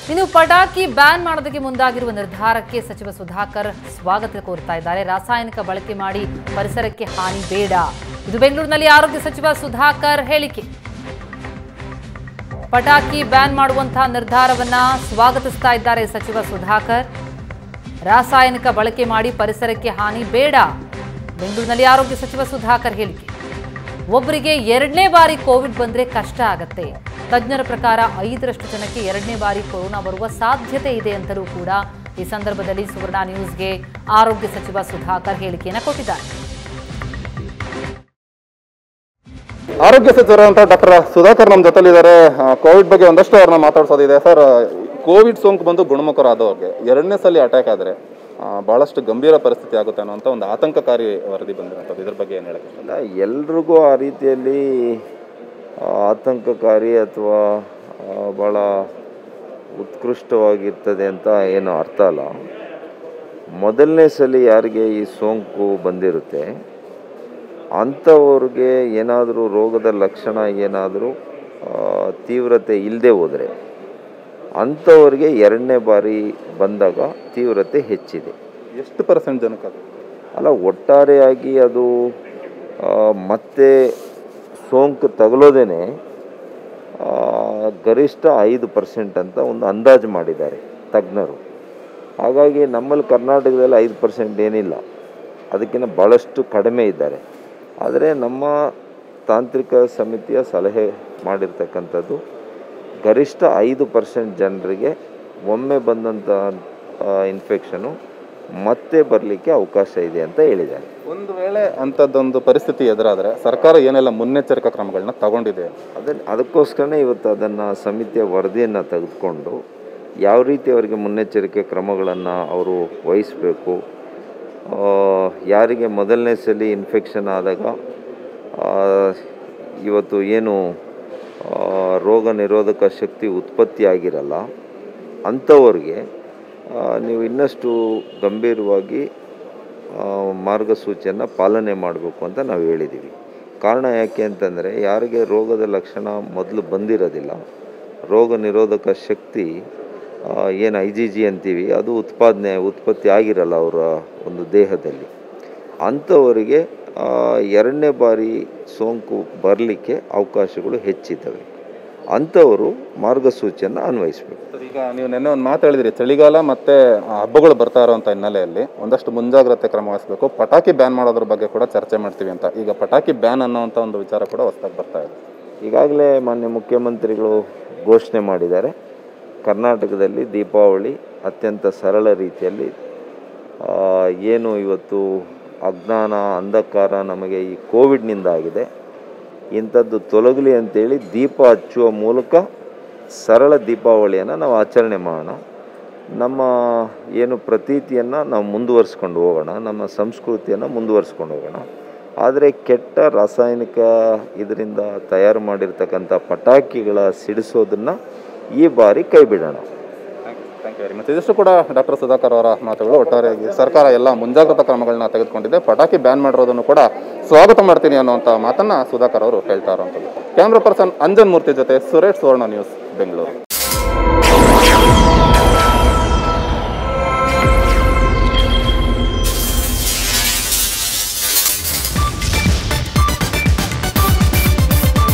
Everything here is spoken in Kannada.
ಇನ್ನು ಪಟಾಕಿ ಬ್ಯಾನ್ ಮಾಡೋದಕ್ಕೆ ಮುಂದಾಗಿರುವ ನಿರ್ಧಾರಕ್ಕೆ ಸಚಿವ ಸುಧಾಕರ್ ಸ್ವಾಗತ ಕೋರ್ತಾ ಇದ್ದಾರೆ ರಾಸಾಯನಿಕ ಬಳಕೆ ಮಾಡಿ ಪರಿಸರಕ್ಕೆ ಹಾನಿ ಬೇಡ ಇದು ಬೆಂಗಳೂರಿನಲ್ಲಿ ಆರೋಗ್ಯ ಸಚಿವ ಸುಧಾಕರ್ ಹೇಳಿಕೆ ಪಟಾಕಿ ಬ್ಯಾನ್ ಮಾಡುವಂತಹ ನಿರ್ಧಾರವನ್ನ ಸ್ವಾಗತಿಸ್ತಾ ಇದ್ದಾರೆ ಸಚಿವ ಸುಧಾಕರ್ ರಾಸಾಯನಿಕ ಬಳಕೆ ಮಾಡಿ ಪರಿಸರಕ್ಕೆ ಹಾನಿ ಬೇಡ ಬೆಂಗಳೂರಿನಲ್ಲಿ ಆರೋಗ್ಯ ಸಚಿವ ಸುಧಾಕರ್ ಹೇಳಿಕೆ ಒಬ್ಬರಿಗೆ ಎರಡನೇ ಬಾರಿ ಕೋವಿಡ್ ಬಂದ್ರೆ ಕಷ್ಟ ಆಗತ್ತೆ ತಜ್ಞರ ಪ್ರಕಾರ ಐದರಷ್ಟು ಜನಕ್ಕೆ ಎರಡನೇ ಬಾರಿ ಕೊರೋನಾ ಬರುವ ಸಾಧ್ಯತೆ ಇದೆ ಅಂತಲೂ ಕೂಡ ಈ ಸಂದರ್ಭದಲ್ಲಿ ಸುವರ್ಣ ನ್ಯೂಸ್ಗೆ ಆರೋಗ್ಯ ಸಚಿವ ಸುಧಾಕರ್ ಹೇಳಿಕೆಯನ್ನು ಕೊಟ್ಟಿದ್ದಾರೆ ಆರೋಗ್ಯ ಸಚಿವರಂತ ಡಾಕ್ಟರ್ ಸುಧಾಕರ್ ನಮ್ಮ ಜೊತೆಲಿದ್ದಾರೆ ಕೋವಿಡ್ ಬಗ್ಗೆ ಒಂದಷ್ಟು ಅವ್ರನ್ನ ಮಾತಾಡ್ಸೋದಿದೆ ಸರ್ ಕೋವಿಡ್ ಸೋಂಕು ಬಂದು ಗುಣಮುಖರಾದವ್ರಿಗೆ ಎರಡನೇ ಸಲ ಅಟ್ಯಾಕ್ ಆದರೆ ಬಹಳಷ್ಟು ಗಂಭೀರ ಪರಿಸ್ಥಿತಿ ಆಗುತ್ತೆ ಅನ್ನೋಂಥ ಒಂದು ಆತಂಕಕಾರಿ ವರದಿ ಬಂದಿರೋಂಥದ್ದು ಇದ್ರ ಬಗ್ಗೆ ಏನು ಹೇಳಕ್ಕೆ ಇಷ್ಟ? ಅಲ್ಲ ಎಲ್ರಿಗೂ ಆ ರೀತಿಯಲ್ಲಿ ಆ, ಆತಂಕಕಾರಿ ಅಥವಾ ಭಾಳ ಉತ್ಕೃಷ್ಟವಾಗಿರ್ತದೆ ಅಂತ ಏನು ಅರ್ಥ ಅಲ್ಲ ಮೊದಲನೇ ಸಲ ಯಾರಿಗೆ ಈ ಸೋಂಕು ಬಂದಿರುತ್ತೆ ಅಂಥವ್ರಿಗೆ ಏನಾದರೂ ರೋಗದ ಲಕ್ಷಣ ಏನಾದರೂ ತೀವ್ರತೆ ಇಲ್ಲದೆ ಹೋದರೆ ಅಂಥವ್ರಿಗೆ ಎರಡನೇ ಬಾರಿ ಬಂದಾಗ ತೀವ್ರತೆ ಹೆಚ್ಚಿದೆ ಎಷ್ಟು ಪರ್ಸೆಂಟ್ ಜನಕ್ಕೆ ಅದು ಅಲ್ಲ ಒಟ್ಟಾರೆಯಾಗಿ ಅದು ಆ, ಮತ್ತೆ ಸೋಂಕು ತಗಲೋದೇನೆ ಆ, ಗರಿಷ್ಠ ಐದು ಪರ್ಸೆಂಟ್ ಅಂತ ಒಂದು ಅಂದಾಜು ಮಾಡಿದ್ದಾರೆ ತಜ್ಞರು ಹಾಗಾಗಿ ನಮ್ಮಲ್ಲಿ ಕರ್ನಾಟಕದಲ್ಲಿ ಐದು ಪರ್ಸೆಂಟ್ ಏನಿಲ್ಲ ಅದಕ್ಕಿಂತ ಭಾಳಷ್ಟು ಕಡಿಮೆ ಇದ್ದಾರೆ ಆದರೆ ನಮ್ಮ ತಾಂತ್ರಿಕ ಸಮಿತಿಯ ಸಲಹೆ ಮಾಡಿರ್ತಕ್ಕಂಥದ್ದು ಗರಿಷ್ಠ ಐದು ಪರ್ಸೆಂಟ್ ಜನರಿಗೆ ಒಮ್ಮೆ ಬಂದಂಥ ಇನ್ಫೆಕ್ಷನು ಮತ್ತೆ ಬರಲಿಕ್ಕೆ ಅವಕಾಶ ಇದೆ ಅಂತ ಹೇಳಿದ್ದಾರೆ ಒಂದು ವೇಳೆ ಅಂಥದ್ದೊಂದು ಪರಿಸ್ಥಿತಿ ಎದುರಾದರೆ ಸರ್ಕಾರ ಏನೆಲ್ಲ ಮುನ್ನೆಚ್ಚರಿಕಾ ಕ್ರಮಗಳನ್ನ ತಗೊಂಡಿದೆ ಅದನ್ನು ಅದಕ್ಕೋಸ್ಕರನೇ ಇವತ್ತು ಅದನ್ನು ಸಮಿತಿಯ ವರದಿಯನ್ನು ತೆಗೆದುಕೊಂಡು ಯಾವ ರೀತಿ ಅವರಿಗೆ ಮುನ್ನೆಚ್ಚರಿಕೆ ಕ್ರಮಗಳನ್ನು ಅವರು ವಹಿಸಬೇಕು ಯಾರಿಗೆ ಮೊದಲನೇ ಸಲ ಇನ್ಫೆಕ್ಷನ್ ಆದಾಗ ಆ, ಇವತ್ತು ಏನು ಆ, ರೋಗ ನಿರೋಧಕ ಶಕ್ತಿ ಉತ್ಪತ್ತಿ ಆಗಿರಲ್ಲ ಅಂಥವ್ರಿಗೆ ಆ, ನೀವು ಇನ್ನಷ್ಟು ಗಂಭೀರವಾಗಿ ಆ, ಮಾರ್ಗಸೂಚಿಯನ್ನು ಪಾಲನೆ ಮಾಡಬೇಕು ಅಂತ ನಾವು ಹೇಳಿದ್ದೀವಿ ಕಾರಣ ಯಾಕೆ ಅಂತಂದರೆ ಯಾರಿಗೆ ರೋಗದ ಲಕ್ಷಣ ಮೊದಲು ಬಂದಿರೋದಿಲ್ಲ ರೋಗ ನಿರೋಧಕ ಶಕ್ತಿ ಏನು ಐ ಜಿ ಜಿ ಅಂತೀವಿ ಅದು ಉತ್ಪಾದನೆ ಉತ್ಪತ್ತಿ ಆಗಿರಲ್ಲ ಅವರ ಒಂದು ದೇಹದಲ್ಲಿ ಅಂಥವರಿಗೆ ಆ, ಎರಡನೇ ಬಾರಿ ಸೋಂಕು ಬರಲಿಕ್ಕೆ ಅವಕಾಶಗಳು ಹೆಚ್ಚಿದ್ದಾವೆ ಅಂಥವರು ಮಾರ್ಗಸೂಚಿಯನ್ನು ಅನ್ವಯಿಸಬೇಕು ಸರ್, ಈಗ ನೀವು ನಿನ್ನೆ ಒಂದು ಮಾತು ಹೇಳಿದ್ರಿ ಚಳಿಗಾಲ ಮತ್ತೆ ಆ, ಹಬ್ಬಗಳು ಬರ್ತಾ ಇರೋಂಥ ಹಿನ್ನೆಲೆಯಲ್ಲಿ ಒಂದಷ್ಟು ಮುಂಜಾಗ್ರತೆ ಕ್ರಮ ವಹಿಸಬೇಕು ಪಟಾಕಿ ಬ್ಯಾನ್ ಮಾಡೋದ್ರ ಬಗ್ಗೆ ಕೂಡ ಚರ್ಚೆ ಮಾಡ್ತೀವಿ ಅಂತ ಈಗ ಪಟಾಕಿ ಬ್ಯಾನ್ ಅನ್ನೋಂಥ ಒಂದು ವಿಚಾರ ಕೂಡ ಹೊಸದಾಗಿ ಬರ್ತಾ ಇದೆ ಈಗಾಗಲೇ ಮಾನ್ಯ ಮುಖ್ಯಮಂತ್ರಿಗಳು ಘೋಷಣೆ ಮಾಡಿದ್ದಾರೆ ಕರ್ನಾಟಕದಲ್ಲಿ ದೀಪಾವಳಿ ಅತ್ಯಂತ ಸರಳ ರೀತಿಯಲ್ಲಿ ಆ, ಏನು ಇವತ್ತು ಅಜ್ಞಾನ ಅಂಧಕಾರ ನಮಗೆ ಈ ಕೋವಿಡ್ನಿಂದ ಆಗಿದೆ ಇಂಥದ್ದು ತೊಲಗಲಿ ಅಂತೇಳಿ ದೀಪ ಹಚ್ಚುವ ಮೂಲಕ ಸರಳ ದೀಪಾವಳಿಯನ್ನು ನಾವು ಆಚರಣೆ ಮಾಡೋಣ ನಮ್ಮ ಏನು ಪ್ರತೀತಿಯನ್ನು ನಾವು ಮುಂದುವರಿಸ್ಕೊಂಡು ಹೋಗೋಣ ನಮ್ಮ ಸಂಸ್ಕೃತಿಯನ್ನು ಮುಂದುವರಿಸ್ಕೊಂಡು ಹೋಗೋಣ ಆದರೆ ಕೆಟ್ಟ ರಾಸಾಯನಿಕ ಇದರಿಂದ ತಯಾರು ಮಾಡಿರ್ತಕ್ಕಂಥ ಪಟಾಕಿಗಳ ಸಿಡಿಸೋದನ್ನು ಈ ಬಾರಿ ಕೈ ಬಿಡೋಣ ಥ್ಯಾಂಕ್ ಯು ವೆರಿ ಮಚ್ ಇದಿಷ್ಟು ಕೂಡ ಡಾಕ್ಟರ್ ಸುಧಾಕರ್ ಅವರ ಮಾತುಗಳು ಒಟ್ಟಾರೆಯಾಗಿ ಸರ್ಕಾರ ಎಲ್ಲ ಮುಂಜಾಗ್ರತಾ ಕ್ರಮಗಳನ್ನ ತೆಗೆದುಕೊಂಡಿದೆ ಪಟಾಕಿ ಬ್ಯಾನ್ ಮಾಡಿರೋದನ್ನು ಕೂಡ ಸ್ವಾಗತ ಮಾಡ್ತೀನಿ ಅನ್ನುವಂಥ ಮಾತನ್ನ ಸುಧಾಕರ್ ಅವರು ಹೇಳ್ತಾ ಇರುವಂಥದ್ದು ಕ್ಯಾಮ್ರಾ ಪರ್ಸನ್ ಅಂಜನ್ ಮೂರ್ತಿ ಜೊತೆ ಸುರೇಶ್ ಸುವರ್ಣ ನ್ಯೂಸ್ ಬೆಂಗಳೂರು